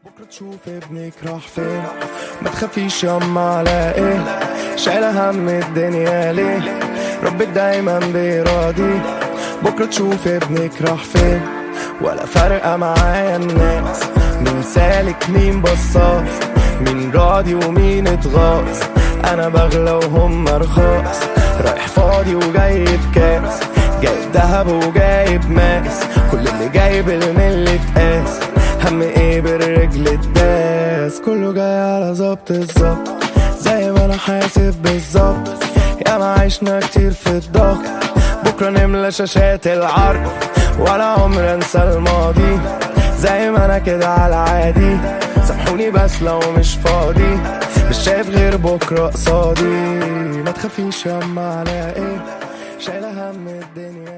بكرة تشوف ابنك راح فين ما تخافيش ياما على ايه شايلة هم الدنيا ليه ربك دايما بيراضي بكرة تشوف ابنك راح فين ولا فارقة معايا الناس مين سالك مين بصاص مين راضي ومين اتغاظ انا بغلى وهم رخاص رايح فاضي وجايب كاس جايب دهب وجايب ماس كل اللي جايب الملة قاس هم ايه بالرجل الداس كله جاي على ظبط الظبط زي ما انا حاسب بالظبط يا ما عشنا كتير في الضغط بكرة نملى شاشات العرض ولا عمر انسى الماضي زي ما انا كده على عادي سامحوني بس لو مش فاضي مش شايف غير بكرة قصادي ما تخافيش ياما على ايه شايلة هم الدنيا